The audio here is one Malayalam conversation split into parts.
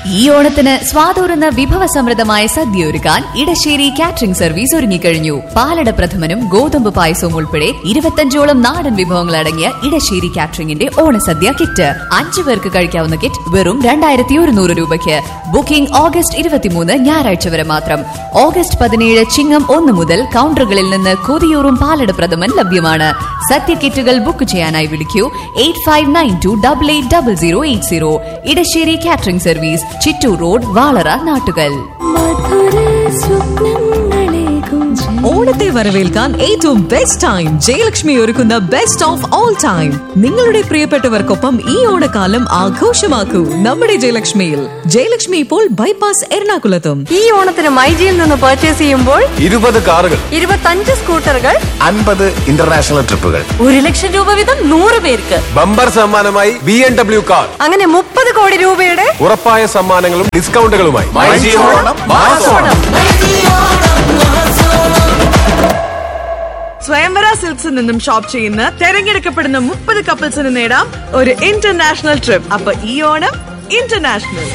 ഈ ഓണത്തിന് സ്വാതൂറുന്ന വിഭവസമൃദ്ധമായ സദ്യ ഒരുക്കാൻ ഇടശ്ശേരി കാറ്ററിംഗ് സർവീസ് ഒരുങ്ങിക്കഴിഞ്ഞു പാലട പ്രഥമനും ഗോതമ്പ് പായസവും ഉൾപ്പെടെ ഇരുപത്തഞ്ചോളം നാടൻ വിഭവങ്ങൾ അടങ്ങിയ ഇടശ്ശേരി കാറ്ററിംഗിന്റെ ഓണസദ്യ കിറ്റ് അഞ്ചു പേർക്ക് കഴിക്കാവുന്ന കിറ്റ് വെറും രണ്ടായിരത്തി ഒരുന്നൂറ് രൂപയ്ക്ക് ബുക്കിംഗ് ഓഗസ്റ്റ് ഇരുപത്തിമൂന്ന് ഞായറാഴ്ച വരെ മാത്രം ഓഗസ്റ്റ് പതിനേഴ് ചിങ്ങം ഒന്ന് മുതൽ കൗണ്ടറുകളിൽ നിന്ന് കൊതിയൂറും പാലട പ്രഥമൻ ലഭ്യമാണ് സദ്യ കിറ്റുകൾ ബുക്ക് ചെയ്യാനായി വിളിക്കൂ eight five nine two double eight double zero eight zero Edassery catering service Chittur road Valara Nattukal ഓണത്തെ വരവേൽക്കാൻ ഏറ്റവും ബെസ്റ്റ് ടൈം ജയലക്ഷ്മി ഒരുക്കുന്ന ബെസ്റ്റ് ഓഫ് ഓൾ ടൈം നിങ്ങളുടെ പ്രിയപ്പെട്ടവർക്കൊപ്പം ഈ ഓണക്കാലം ആഘോഷമാക്കൂ നമ്മുടെ ജയലക്ഷ്മിയിൽ ജയലക്ഷ്മി ഇപ്പോൾ ബൈപ്പാസ് എറണാകുളത്തും ഈ ഓണത്തിന് മൈജിയിൽ നിന്ന് പർച്ചേസ് ചെയ്യുമ്പോൾ ഇരുപത് കാറുകൾ ഇരുപത്തഞ്ച് സ്കൂട്ടറുകൾ അൻപത് ഇന്റർനാഷണൽ ട്രിപ്പുകൾ ഒരു ലക്ഷം രൂപ വീതം നൂറ് പേർക്ക് ബമ്പർ സമ്മാനമായി ബി എം ഡബ്ല്യു കാർ അങ്ങനെ മുപ്പത് കോടി രൂപയുടെ ഉറപ്പായ സമ്മാനങ്ങളും ഡിസ്കൗണ്ടുകളുമായി സ്വയംവര സിൽക്സിൽ നിന്നും ഷോപ്പ് ചെയ്യുന്ന തെരഞ്ഞെടുക്കപ്പെടുന്ന മുപ്പത് കപ്പിൾസിന് നേടാം ഒരു ഇന്റർനാഷണൽ ട്രിപ്പ് അപ്പൊ ഈ ഓണം ഇന്റർനാഷണൽ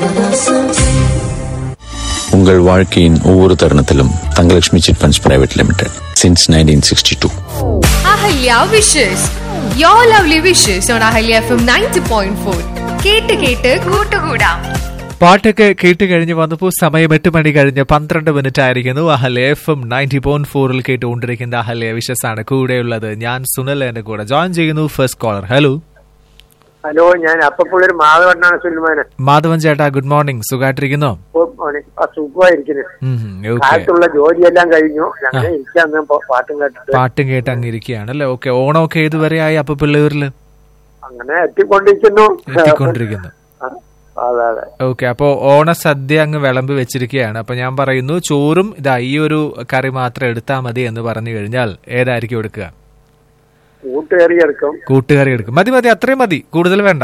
உங்கள் வாழ்க்கையின் ஒவ்வொரு தருணத்திலும் Thangalakshmi chit funds private limited since nineteen sixty two Ahalya wishes you lovely wishes on Ahalya F M ninety point four കേട്ട് കേട്ട് കൂട്ടുകൂടാം പാട്ടൊക്കെ കേട്ട് കഴിഞ്ഞ് വന്നപ്പോൾ സമയം എട്ട് മണി കഴിഞ്ഞ് പന്ത്രണ്ട് മിനിറ്റ് ആയിരിക്കുന്നു Ahalya F M ninety point ഫോറിൽ കേട്ടുകൊണ്ടിരിക്കുന്ന അഹല്യ വിഷസാണ് കൂടെയുള്ളത് ഞാൻ സുനൽ എന്റെ കൂടെ ജോയിൻ ചെയ്യുന്നു ഫസ്റ്റ് കോളർ ഹലോ ഹലോ ഞാൻ അപ്പപ്പുള്ളൊരു മാധവണ്ണാണ് സുൽമാന് മാധവൻ ചേട്ടാ ഗുഡ് മോർണിംഗ് സുഖമായിട്ടിരിക്കുന്നോ സുഖമായിരിക്കുന്നത് ഓക്കെ കാലത്തുള്ള ജോലിയെല്ലാം കഴിഞ്ഞു അങ്ങനെ ഇരിക്കാൻ പാട്ടും കേട്ടിട്ട് പാട്ടും കേട്ട് അങ്ങ് ഇരിക്കുകയാണ് അല്ലേ ഓക്കെ ഓണമൊക്കെ ഏതുവരെ ആയി അപ്പൊ പിള്ളേരില് അങ്ങനെ എത്തിക്കൊണ്ടിരിക്കുന്നു എത്തിക്കൊണ്ടിരിക്കുന്നു ആ, അതെ അതെ ഓക്കെ അപ്പോ ഓണസദ്യ അങ്ങ് വിളമ്പി വെച്ചിരിക്കുകയാണ് അപ്പൊ ഞാൻ പറയുന്നു ചോറും ഇതാ ഈ ഒരു കറി മാത്രം എടുത്താൽ മതി എന്ന് പറഞ്ഞു കഴിഞ്ഞാൽ ഏതായിരിക്കും എടുക്കുക കൂട്ടുകറി എടുക്കും കൂട്ടുകറി എടുക്കും മതി മതി അത്രയും മതി കൂടുതൽ വേണ്ട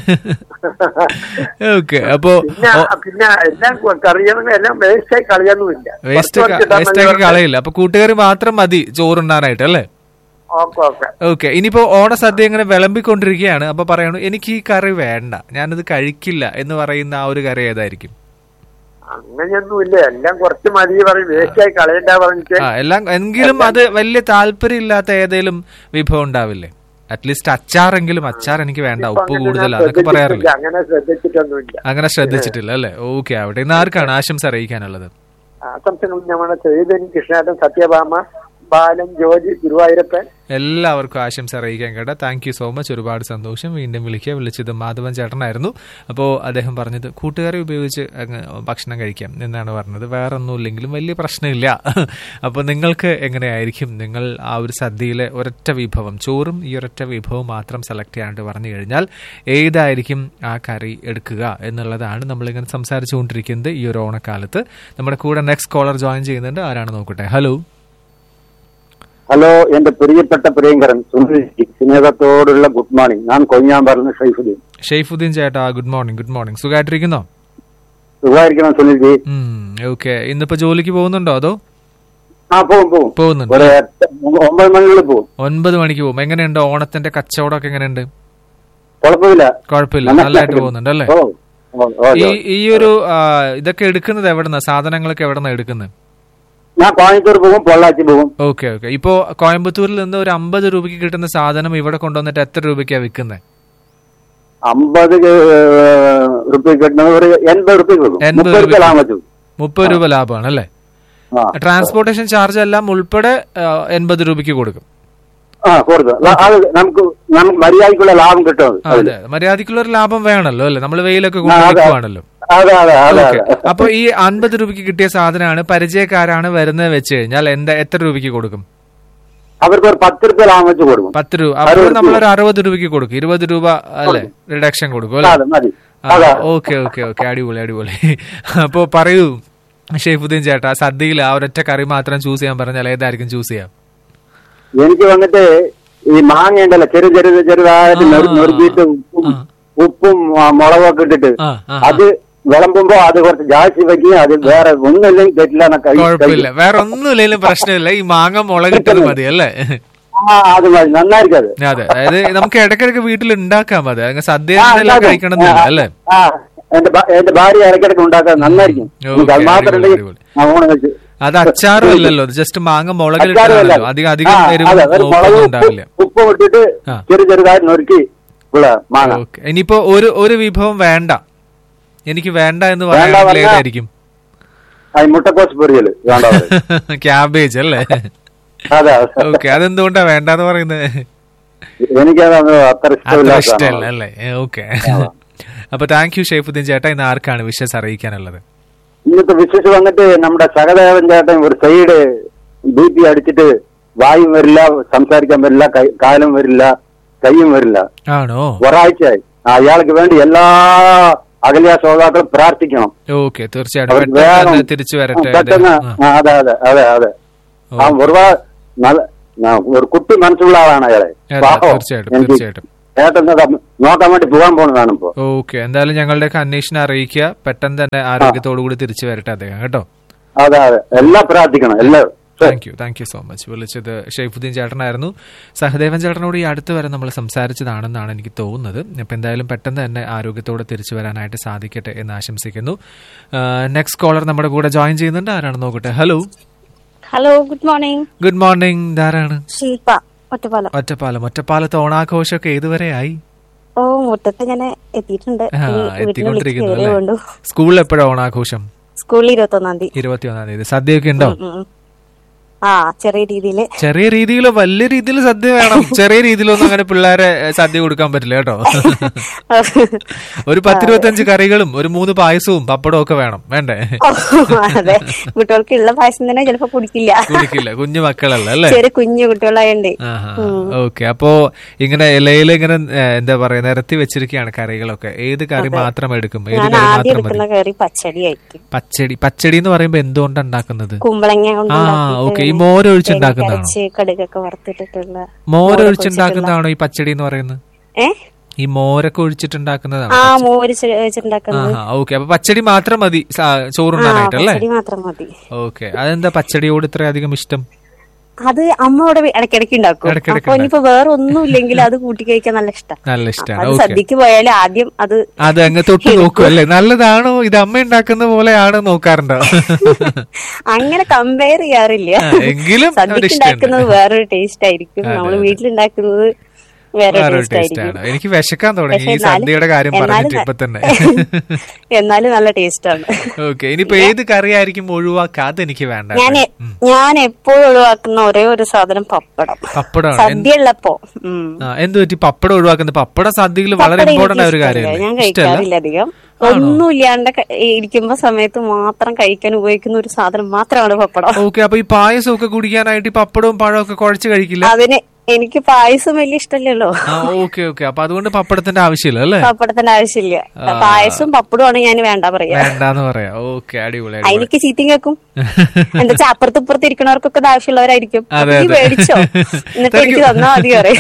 ഓക്കെ അപ്പോ പിന്നെ പിന്നെ എല്ലാം കറിയൊന്നും എല്ലാം വേസ്റ്റായി കളയൊന്നുമില്ല വേസ്റ്റ് വേസ്റ്റ് ആക്കി കളയില്ല അപ്പൊ കൂട്ടുകറി മാത്രം മതി ചോറുണ്ണാനായിട്ട് അല്ലേ ഓക്കെ ഓക്കെ ഓക്കെ ഇനിയിപ്പോ ഓണസദ്യ ഇങ്ങനെ വിളമ്പിക്കൊണ്ടിരിക്കുകയാണ് അപ്പൊ പറയണു എനിക്ക് ഈ കറി വേണ്ട ഞാനത് കഴിക്കില്ല എന്ന് പറയുന്ന ആ ഒരു കറി ഏതായിരിക്കും അങ്ങനെയൊന്നുമില്ല എല്ലാം കുറച്ച് മതി പറയും വേസ്റ്റായി കളയണ്ട പറഞ്ഞിട്ട് ആ എല്ലാം എങ്കിലും അത് വലിയ താല്പര്യമില്ലാത്ത ഏതെങ്കിലും വിഭവം ഉണ്ടാവില്ലേ അറ്റ്ലീസ്റ്റ് അച്ചാറെങ്കിലും അച്ചാർ എനിക്ക് വേണ്ട ഉപ്പ് അങ്ങനെ കൂടുതലാണ് ഞാൻ അതൊക്കെ പറയാറില്ല ശ്രദ്ധിച്ചിട്ടില്ല. അങ്ങനെ ശ്രദ്ധിച്ചിട്ടൊന്നുമില്ല അങ്ങനെ ശ്രദ്ധിച്ചിട്ടില്ല അല്ലേ ഓക്കെ അവിടെ ഇന്ന് ആർക്കാണ് ആശംസ അറിയിക്കാനുള്ളത് ആശംസകൾ നമ്മുടെ ചൈതന്യ കൃഷ്ണാട്ടൻ സത്യഭാമ ബാലൻ ജോജി ഗുരുവായൂരപ്പൻ എല്ലാവർക്കും ആശംസ അറിയിക്കാൻ കേട്ടോ താങ്ക് യു സോ മച്ച് ഒരുപാട് സന്തോഷം വീണ്ടും വിളിക്കുക വിളിച്ചത് മാധവൻ ചേട്ടനായിരുന്നു അപ്പോൾ അദ്ദേഹം പറഞ്ഞത് കൂട്ടുകാരെ ഉപയോഗിച്ച് അങ്ങ് ഭക്ഷണം കഴിക്കാം എന്നാണ് പറഞ്ഞത് വേറെ ഒന്നുമില്ലെങ്കിലും വലിയ പ്രശ്നമില്ല അപ്പോൾ നിങ്ങൾക്ക് എങ്ങനെയായിരിക്കും നിങ്ങൾ ആ ഒരു സദ്യയിലെ ഒരൊറ്റ വിഭവം ചോറും ഈ ഒരൊറ്റ വിഭവം മാത്രം സെലക്ട് ചെയ്യാണ്ട് പറഞ്ഞു കഴിഞ്ഞാൽ ഏതായിരിക്കും ആ കറി എടുക്കുക എന്നുള്ളതാണ് നമ്മളിങ്ങനെ സംസാരിച്ചുകൊണ്ടിരിക്കുന്നത് ഈ ഒരു ഓണക്കാലത്ത് നമ്മുടെ കൂടെ നെക്സ്റ്റ് കോളർ ജോയിൻ ചെയ്യുന്നുണ്ട് ആരാണ് നോക്കട്ടെ ഹലോ ഹലോ എന്റെ പ്രിയപ്പെട്ട പ്രിയങ്കരൻ സുനിൽ സ്നേഹത്തോടുള്ള ഗുഡ് മോർണിംഗ് ഞാൻ കൊഞ്ഞാമ്പറന്ന് ഷൈഫുദ്ദീൻ ഷെയ്ഫുദ്ദീൻ ചേട്ടാ ഗുഡ് മോർണിംഗ് ഗുഡ് മോർണിംഗ് സുഖമായിട്ടിരിക്കുന്നോ സുഖമായിരിക്കണം സുനിൽ ജി ഓക്കെ ഇന്നിപ്പോ ജോലിക്ക് പോകുന്നുണ്ടോ അതോ ആ പോവും പോവും പോകുന്നുണ്ട് ഒരു എട്ട് ഒമ്പത് മണികളിൽ പോവും ഒൻപത് മണിക്ക് പോകും എങ്ങനെയുണ്ട് ഓണത്തിന്റെ കച്ചവടമൊക്കെ എങ്ങനെയുണ്ട് കുഴപ്പമില്ല കുഴപ്പമില്ല നന്നായിട്ട് നല്ലതായിട്ട് പോകുന്നുണ്ട് അല്ലേ ഓ ഓ, ഓ, ഈ ഓ. ഈ ഒരു ആ, ഇതൊക്കെ എടുക്കുന്നത് എവിടെന്നാ സാധനങ്ങളൊക്കെ എവിടെന്നാ എടുക്കുന്നത് ഞാൻ കോയമ്പത്തൂർ പോകും പൊള്ളാച്ചി പോകും ഓക്കെ ഓക്കെ ഇപ്പോ കോയമ്പത്തൂരിൽ നിന്ന് ഒരു അമ്പത് രൂപയ്ക്ക് കിട്ടുന്ന സാധനം ഇവിടെ കൊണ്ടുവന്നിട്ട് എത്ര രൂപയ്ക്കാ വിൽക്കുന്നത് അമ്പത് റുപ്യ കിട്ടുന്നത് ഒരു എൺപത് റുപ്യ കൊടുക്കും എൺപത് മുപ്പത് റുപ്യ രൂപയ്ക്ക്. ലാഭം വെച്ചു മുപ്പത് രൂപ ലാഭമാണ് അല്ലേ ആ ട്രാൻസ്പോർട്ടേഷൻ ചാർജ് എല്ലാം ഉൾപ്പെടെ ആ, എൺപത് രൂപയ്ക്ക് കൊടുക്കും ആ കൊടുക്കും ല- അത് നമുക്ക് നമുക്ക് മര്യാദക്കുള്ള ലാഭം കിട്ടും ആ, അതെ മര്യാദക്കുള്ള ഒരു ലാഭം വേണമല്ലോ അല്ലേ നമ്മൾ വെയിലൊക്കെ ആ, അതെ. കൊണ്ടുവയ്ക്കുവാണല്ലോ അതെ അതെ അതെ ഓക്കെ അതെ അപ്പൊ ഈ അൻപത് രൂപയ്ക്ക് കിട്ടിയ സാധനമാണ് പരിചയക്കാരാണ് വരുന്നത് വെച്ച് കഴിഞ്ഞാൽ എന്താ എത്ര രൂപയ്ക്ക് കൊടുക്കും അവർക്ക് ഒരു പത്ത് റുപ്യ ലാഭം വെച്ച് കൊടുക്കും പത്ത് രൂപ അറുപത് അപ്പോൾ രൂപ. നമ്മളൊരു അറുപത് രൂപയ്ക്ക് കൊടുക്കും ഇരുപത് രൂപ അല്ലേ റിഡക്ഷൻ കൊടുക്കും അല്ലേ അതെ മതി അതെ ഓക്കെ ഓക്കെ ഓക്കെ അടിപൊളി അടിപൊളി അപ്പോ പറയൂ ഷെയ്ഫുദ്ദീൻ ചേട്ടാ സദ്യയിൽ ആ ഒരൊറ്റ കറി മാത്രം ചൂസ് ചെയ്യാൻ പറഞ്ഞാൽ ഏതായിരിക്കും ചൂസ് ചെയ്യാം എനിക്ക് വന്നിട്ട് ഈ മാങ്ങ ഉണ്ടല്ലോ ചെറു ചെറു ചെറുതായിട്ട് ആ, നെറു- നെറുക്കിയിട്ട് ഉപ്പും ഉപ്പും ആ, മുളകൊക്കെ ഇട്ടിട്ട് ആ, ആ, അത് വിളമ്പുമ്പോ അത് കുറച്ച് ജാസ്തി വെക്കും അത് വേറെ ഒന്നുമില്ലെങ്കിൽ തെറ്റില്ല എന്ന് കഴി- കുഴപ്പമില്ല കഴിക്കും. വേറെ ഒന്നുമില്ലെങ്കിലും പ്രശ്നമില്ല ഈ മാങ്ങ മുളകിട്ടത് മതി അല്ലേ ആ അത് മതി നന്നായിരിക്കും അത് അതെ അതായത് നമുക്ക് ഇടയ്ക്കിടയ്ക്ക് വീട്ടിൽ ഉണ്ടാക്കാൻ മതി അങ്ങ് സദ്യ ആ, എല്ലാം ഉണ്ടാക്കും. കഴിക്കണമെന്നില്ല ആ, അല്ലേ ആ എന്റെ ഭ- എന്റെ ഭാര്യ ഇടയ്ക്കിടയ്ക്ക് ഉണ്ടാക്കാൻ നന്നായിരിക്കും എനിക്ക് അത് ഓക്കേ, മാത്രം അടിപൊളി, ഉണ്ടെങ്കിൽ ഞാൻ ഊണ് കഴിച്ചു അത് അച്ചാറും അല്ലല്ലോ ജസ്റ്റ് മാങ്ങ മുളകിലിട്ടാണല്ലോ അച്ചാറുമല്ല. അധികം അധികം ആ, എരിവും അതെ, ഒരു മുളക് ഉപ്പൊന്നും ഉപ്പ് ഉണ്ടാവില്ല ഉപ്പും ഇട്ടിട്ട് ആ. ചെറു ചെറുതായി നൊരുക്കി ഉള്ള മാങ്ങ ഓക്കെ ഇനിയിപ്പോ ഒരു ഒരു വിഭവം വേണ്ട എനിക്ക് വേണ്ട എന്ന് വേണ്ട പറയാണെങ്കിൽ പറഞ്ഞാ- ഏതായിരിക്കും അത് മുട്ടക്കോസ് പൊരിയല് വേണ്ട ക്യാബേജ് അല്ലേ അതെ അതെ ഓക്കെ അതെന്തുകൊണ്ടാ വേണ്ടെന്ന് പറയുന്നത് എനിക്കത് അത്ര അത്ര ഇഷ്ടമില്ല ഇഷ്ടമല്ല അല്ലേ ഓക്കെ അപ്പൊ താങ്ക് യു ഷെയ്ഫുദ്ദീൻ ചേട്ടാ ഇന്ന് ആർക്കാണ് വിഷസ് അറിയിക്കാനുള്ളത് ഇന്നത്തെ വിശേഷം വന്നിട്ട് നമ്മുടെ സഹദേവൻ ചേട്ടൻ ഒരു സൈഡ് ബി പി അടിച്ചിട്ട് വായും വരില്ല സംസാരിക്കാൻ വരില്ല കൈ- കാലും വരില്ല കൈയും വരില്ല ആണോ ഒരാഴ്ചയായി അയാൾക്ക് വേണ്ടി എല്ലാ അകലിയ ശ്രോതാക്കളും പ്രാർത്ഥിക്കണം ഓക്കെ തീർച്ചയായിട്ടും അവർക്ക് പെട്ടെന്ന് വേഗം തന്നെ തിരിച്ചു വരട്ടെ പെട്ടെന്ന് അദ്ദേഹം. ആ. ആ, അതെ അതെ അതെ അതെ ആ ഒരുപാട് നല്ല ന- ഒരു കുട്ടി മനസ്സുള്ള ആളാണ് അയാളെ അതെ, പാവം. തീർച്ചയായിട്ടും, എനിക്ക് തീർച്ചയായിട്ടും. ചേട്ടൻ അത് നോക്കാൻ വേണ്ടി പോകാൻ പോണതാണ് ഇപ്പോ ഓക്കെ എന്തായാലും ഞങ്ങളുടെയൊക്കെ അന്വേഷണം അറിയിക്കുക പെട്ടെന്ന് തന്നെ ആരോഗ്യത്തോടു കൂടി തിരിച്ചു വരട്ടെ അദ്ദേഹം കേട്ടോ അതെ അതെ എല്ലാം പ്രാർത്ഥിക്കണം എല്ലാവരും thank you thank you so much വിളിച്ചത് ഷെയ്ഫുദ്ദീൻ ചേട്ടനായിരുന്നു സഹദേവൻ ചേട്ടനോട് ഈ അടുത്ത് വരെ നമ്മൾ സംസാരിച്ചതാണെന്നാണ് എനിക്ക് തോന്നുന്നത് അപ്പം എന്തായാലും പെട്ടെന്ന് തന്നെ ആരോഗ്യത്തോടെ തിരിച്ചു വരാനായിട്ട് സാധിക്കട്ടെ എന്ന് ആശംസിക്കുന്നു നെക്സ്റ്റ് കോളർ നമ്മുടെ കൂടെ ജോയിൻ ചെയ്യുന്നുണ്ട് ആരാണ് നോക്കട്ടെ hello hello good morning good morning ധാരാണ് ശില്പ ഒറ്റപ്പാലം ഒറ്റപ്പാലം ഒറ്റപ്പാലത്ത് ഓണാഘോഷമൊക്കെ ഏതുവരെ ആയി ഓ മുറ്റത്ത് ഇങ്ങനെ എത്തിയിട്ടുണ്ട് ആ, ഇനി വീട്ടിൽ എത്തിക്കൊണ്ടിരിക്കുന്നു വിളിച്ച് കയറിയേ അല്ലേ വേണ്ടൂ സ്കൂളിൽ എപ്പോഴാണ് ഓണാഘോഷം സ്കൂളിൽ ഇരുപത്തി ഒന്നാം തീയതി ഇരുപത്തി ഒന്നാം തീയതി സദ്യയൊക്കെ ഉണ്ടോ ഉം, ഉം. ആ ചെറിയ രീതിയില് ചെറിയ രീതിയിലോ വലിയ രീതിയിൽ സദ്യ വേണം ചെറിയ രീതിയിലൊന്നും അങ്ങനെ പിള്ളേരെ ഏ, സദ്യ കൊടുക്കാൻ പറ്റില്ല കേട്ടോ ഒരു പത്തിരുപത്തഞ്ച് കറികളും ഒരു മൂന്ന് പായസവും പപ്പടവും ഒക്കെ വേണം വേണ്ടേ അതെ കുട്ടികൾക്ക് ഉള്ള പായസം തന്നെ ചിലപ്പോ കുടിക്കില്ല കുടിക്കില്ല കുഞ്ഞു മക്കളല്ല അല്ലേ ചെറിയ കുഞ്ഞു കുട്ടികളായോണ്ടേ ഓക്കെ അപ്പോ ഇങ്ങനെ ഇലയിൽ ഇങ്ങനെ ഏ, എന്താ പറയാ നിരത്തി വെച്ചിരിക്കുകയാണ് കറികളൊക്കെ ഏത് കറി മാത്രം എടുക്കും ഏത് ഞാൻ കറി ആദ്യം മാത്രം എടുക്കുന്ന മതി കറി പച്ചടി ആയിരിക്കും പച്ചടി പച്ചടി എന്ന് പറയുമ്പോ എന്തുകൊണ്ടാണ് ഉണ്ടാക്കുന്നത് കുമ്പളങ്ങ കൊണ്ട് ആ ഉണ്ടാക്കിയിട്ട് ഓക്കെ ഈ ഇങ്ങനെ മോരൊഴിച്ചുണ്ടാക്കുന്നതാണോ തേങ്ങ അരച്ച് കടുകൊക്കെ വറുത്തിട്ടിട്ടുള്ള മോരൊഴിച്ചുണ്ടാക്കുന്നതാണോ ഈ പച്ചടി എന്ന് പറയുന്നത് ഏ ഈ മോരൊക്കെ ഒഴിച്ചിട്ടുണ്ടാക്കുന്നതാണോ ആ മോര് ചെ- വെച്ചിട്ടുണ്ടാക്കുന്നത് ആഹാ, ഓക്കെ അപ്പൊ പച്ചടി മാത്രം മതി സ- ആ ചോറുണ്ണാനായിട്ട് അല്ലേ പച്ചടി മാത്രം മതി ഓക്കെ അതെന്താ പച്ചടിയോട് ഇത്രയധികം ഇഷ്ടം അത് അമ്മ ഇവിടെ ഇടയ്ക്കിടയ്ക്ക് ഉണ്ടാക്കും ഇടയ്ക്കിടയ്ക്ക് അപ്പൊ ഇനിയിപ്പോ വേറെ ഒന്നും ഇല്ലെങ്കിൽ അത് കൂട്ടി കഴിക്കാൻ നല്ല ഇഷ്ടം നല്ല ഇഷ്ടമാണ് അത് ഓക്കെ സദ്യക്ക് പോയാൽ ആദ്യം അത് അത് അങ്ങ് തൊട്ട് നോക്കും അല്ലേ നല്ലതാണോ ഇത് അമ്മ ഉണ്ടാക്കുന്ന പോലെയാണോ നോക്കാറുണ്ടോ അങ്ങനെ കമ്പയർ ചെയ്യാറില്ല ആ, എങ്കിലും ഒരു സദ്യക്ക് ഇഷ്ടമുണ്ട്. ഉണ്ടാക്കുന്നത് വേറൊരു ടേസ്റ്റ് ആയിരിക്കും അതെ, നമ്മൾ അതെ. വീട്ടിലുണ്ടാക്കുന്നത് വേറെ വേറൊരു ടേസ്റ്റ് ടേസ്റ്റ് ആയിരിക്കും ആണ് എനിക്ക് വിശക്കാൻ തുടങ്ങി പക്ഷേ ഈ എന്നാലും- സദ്യയുടെ കാര്യം എന്നാലും പറഞ്ഞിട്ട് ന- ഇപ്പൊ തന്നെ എന്നാലും നല്ല ടേസ്റ്റ് ആണ് ഓക്കെ ഇനിയിപ്പോ ഏത് കറിയായിരിക്കും ഒഴിവാക്കുക അത് എനിക്ക് വേണ്ട ഞാൻ ഞാൻ എപ്പോഴും ഒഴിവാക്കുന്ന ഒരേ ഒരു സാധനം പപ്പടം പപ്പടമാണ് സദ്യ ഉള്ളപ്പോ ഉം. ആ, എന്ത് പറ്റി പപ്പടം ഒഴിവാക്കുന്നത് പപ്പടം സദ്യയിൽ വളരെ പപ്പടം ഇമ്പോർട്ടന്റ് ആയ ഒരു എനിക്ക് ഇഷ്ടമല്ല. കാര്യമല്ലേ ഞാൻ ഇഷ്ടമല്ല കഴിക്കാറില്ല അധികം ഒന്നും ഇല്ലാണ്ട് ക- ഇരിക്കുമ്പോ സമയത്ത് മാത്രം കഴിക്കാൻ ഉപയോഗിക്കുന്ന ഒരു സാധനം മാത്രമാണ് പപ്പടം ഓക്കെ അപ്പൊ ഈ പായസം ഒക്കെ കുടിക്കാനായിട്ട് ഈ പപ്പടവും പഴവും ഒക്കെ കുഴച്ച് കഴിക്കില്ല അതിന് എനിക്ക് പായസം വലിയ ഇഷ്ടമല്ലല്ലോ ആ ഓക്കെ ഓക്കെ അപ്പൊ അതുകൊണ്ട് പപ്പടത്തിന്റെ ആവശ്യമില്ല അല്ലേ പപ്പടത്തിന്റെ ആവശ്യമില്ല ആ. പായസവും പപ്പടമാണ് ഞാൻ വേണ്ട പറയാ വേണ്ടാന്ന് പറയാ ഓക്കെ അടിപൊളി അടിപൊളി അതിലേക്ക് ചീത്തയും കേൾക്കും എന്താ വെച്ചാൽ അപ്പുറത്ത് ഇപ്പുറത്ത് ഇരിക്കണവർക്കൊക്കെ ഇത് ആവശ്യമുള്ളവരായിരിക്കും അതെ, അപ്പൊ നീ അതെ. മേടിച്ചോ എന്നിട്ട് എനിക്ക് തന്നാ മതി പറയും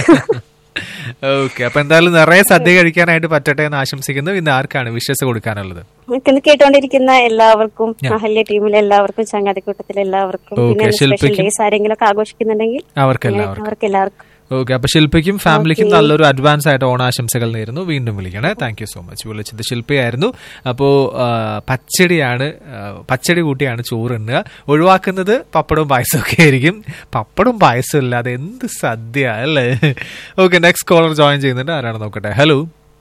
ഓക്കെ അപ്പൊ എന്തായാലും നിറയെ സദ്യ കഴിക്കാനായിട്ട് പറ്റട്ടെ എന്ന് ആശംസിക്കുന്നു ഇന്ന് ആർക്കാണ് വിശ്വസ് കൊടുക്കാനുള്ളത് ഇന്ന് കേട്ടോണ്ടിരിക്കുന്ന എല്ലാവർക്കും ഞാൻ. അഹല്യ ടീമിലെ എല്ലാവർക്കും ചങ്ങാതിക്കൂട്ടത്തിലെ എല്ലാവർക്കും ഓക്കേ, പിന്നെ സ്പെഷ്യൽ ശില്പയ്ക്കും. ഡേയ്സ് ആരെങ്കിലും ഒക്കെ ആഘോഷിക്കുന്നുണ്ടെങ്കിൽ അവർക്ക് അങ്ങനെ എല്ലാവർക്കും. അവർക്ക് എല്ലാവർക്കും ഓക്കെ അപ്പൊ ശില്പയ്ക്കും ഫാമിലിക്കും Okay. നല്ലൊരു അഡ്വാൻസ് ആയിട്ട് ഓണാശംസകൾ നേരുന്നു വീണ്ടും വിളിക്കണേ താങ്ക് യു സോ മച്ച് വിളിച്ചത് ശില്പയായിരുന്നു അപ്പോ ആ, പച്ചടിയാണ് ആ, പച്ചടി കൂട്ടിയാണ് ചോറുണ്ണുക ഒഴിവാക്കുന്നത് പപ്പടവും പായസവും ഒക്കെ ആയിരിക്കും പപ്പടവും പായസവും ഇല്ലാതെ എന്ത് സദ്യ അല്ലേ ഓക്കെ നെക്സ്റ്റ് കോളർ ജോയിൻ ചെയ്യുന്നുണ്ട് ആരാണ് നോക്കട്ടെ hello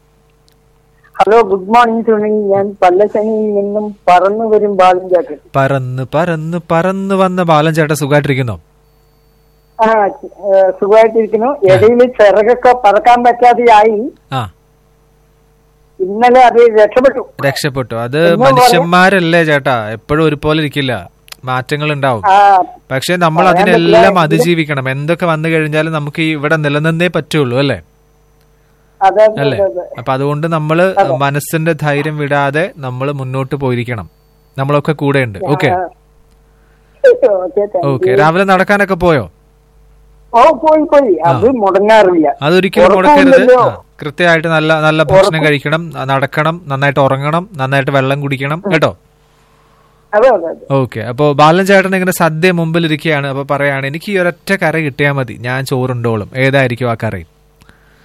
hello good morning Sunil ഞാൻ പല്ലശനിയിൽ നിന്നും പറന്നു വരും ബാലൻ ചേട്ടൻ പറന്ന് പറന്ന് പറന്ന് വന്ന ബാലൻ ചേട്ടൻ സുഖമായിട്ടിരിക്കുന്നോ ആ ഏഹ് സുഖമായിട്ടിരിക്കുന്നു ഇടയിൽ ചിറകൊക്കെ പറക്കാൻ പറ്റാതെയായി ആ ഇന്നലെ അത് രക്ഷപ്പെട്ടു രക്ഷപ്പെട്ടു അത് എന്ന് പറയാൻ- മനുഷ്യന്മാരല്ലേ ചേട്ടാ എപ്പോഴും ഒരുപോലെ ഇരിക്കില്ല മാറ്റങ്ങൾ ഉണ്ടാവും ആ പക്ഷെ നമ്മൾ പറയാൻ അതിനെല്ലാം പറ്റില്ല. അതിജീവിക്കണം എന്തൊക്കെ വന്നു കഴിഞ്ഞാലും നമുക്ക് ഈ ഇവിടെ നിലനിന്നേ പറ്റുള്ളൂ അല്ലേ അതെ അതെ അല്ലേ അതെ അപ്പൊ അതുകൊണ്ട് നമ്മള് മനസ്സിന്റെ ധൈര്യം വിടാതെ നമ്മൾ മുന്നോട്ട് പോയിരിക്കണം നമ്മളൊക്കെ കൂടെ ഉണ്ട് okay okay thank okay you. രാവിലെ നടക്കാനൊക്കെ പോയോ ഓ പോയി പോയി അത് മുടങ്ങാറില്ല അതൊരിക്കലും മുടക്കരുത് ഉറക്കമില്ലല്ലോ. ആ, കൃത്യമായിട്ട് നല്ല നല്ല ഭക്ഷണം കഴിക്കണം നടക്കണം നന്നായിട്ട് ഉറങ്ങണം നന്നായിട്ട് വെള്ളം കുടിക്കണം കേട്ടോ അതെ അതെ അതെ ഓക്കെ അപ്പോ ബാലൻ ചേട്ടൻ ഇങ്ങനെ സദ്യ മുമ്പിൽ ഇരിക്കുകയാണ് അപ്പൊ പറയാണ് എനിക്ക് ഈ ഒരൊറ്റ കറി കിട്ടിയാൽ മതി ഞാൻ ചോറുണ്ടോളും ഏതായിരിക്കും ആ കറി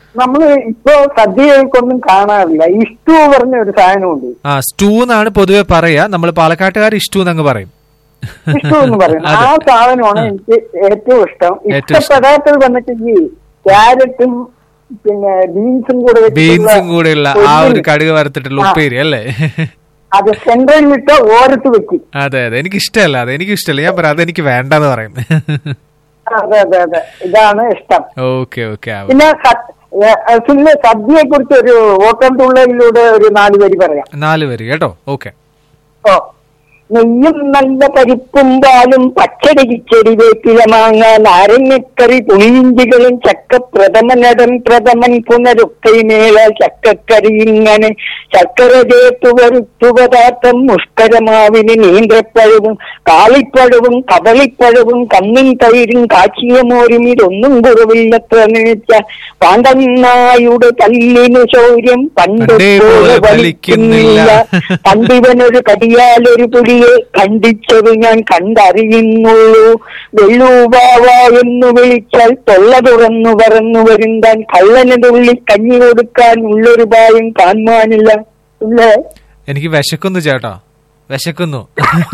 നമ്മള് ഇപ്പൊ സദ്യകൾക്കൊന്നും കാണാറില്ല ഇഷ്ടു പറഞ്ഞ ഒരു സാധനമുണ്ട് ആ സ്റ്റൂ എന്നാണ് പൊതുവെ പറയാ നമ്മൾ പാലക്കാട്ടുകാർ ഇഷ്ടൂ എന്നങ്ങ് പറയും ഇഷ്ടു എന്ന് പറയുന്നത് അതെ. ആ സാധനമാണ് എനിക്ക് ഏറ്റവും ഇഷ്ടം ഏറ്റവും ഇഷ്ടം. ഇഷ്ടപ്പെടാത്തത് വന്നിട്ട് ഈ ക്യാരറ്റും പിന്നെ ബീൻസും കൂടെ വെച്ചിട്ടുള്ള ബീൻസും കൂടെയുള്ള ആ ഒരു പൊരിയൽ. കടുക് വറുത്തിട്ടുള്ള ആ. ഉപ്പേരി അല്ലേ അത് സെൻട്രലിലിട്ട് ഓരത്ത് വെക്കും അതെ അതെ എനിക്ക് ഇഷ്ടമല്ല അത് എനിക്ക് ഇഷ്ടമല്ല ഞാൻ പറയാം അതെനിക്ക് വേണ്ടെന്ന് പറയും അതെ അതെ അതെ ഇതാണ് ഇഷ്ടം ഓക്കെ ഓക്കെ പിന്നെ സുനിലെ സദ്യയെ കുറിച്ച് ഒരു ഓട്ടം തുള്ളലിലൂടെ ഒരു നാല് വരി പറയാം നാല് പേര് കേട്ടോ ഓക്കെ ഓ നെയ്യും നല്ല പരിപ്പും പാലും പച്ചടി കിച്ചടി വേപ്പില മാങ്ങ നാരങ്ങക്കറി പുളിയിഞ്ചികളും ചക്ക പ്രഥമനടൻ പ്രഥമൻ പുനരുക്കൈമേള ചക്കക്കറി ഇങ്ങനെ ചക്കര ചേർത്തു വരുത്തു പദാർത്ഥം മുഷ്കരമാവിന് നീന്തപ്പഴവും കാളിപ്പഴവും കദളിപ്പഴവും കണ്ണിൻ തൈരും കാച്ചിയ മോരും ഇതൊന്നും കുറവില്ലത്ര നിனைച്ച പാണ്ടന്നായുടെ കല്ലിനു ശൗര്യം പണ്ട് പണ്ടേ പോലെ പോലെ ഫലിക്കുന്നില്ല. വലിക്കുന്നില്ല പണ്ടിവനൊരു കടിയാലൊരു പുലിയെ ഖണ്ഡിച്ചത് ഞാൻ കണ്ടറിയുന്നുള്ളൂ വെള്ളൂബാവ എന്ന് വിളിച്ചാൽ തൊള്ള തുറന്നു പറന്നു വരുന്താൻ കള്ളന് തുള്ളി കഞ്ഞി കൊടുക്കാൻ ഉള്ളൊരു പായം കാണുവാനില്ല ഇല്ലേ എനിക്ക് വിശക്കുന്നു ചേട്ടാ വിശക്കുന്നു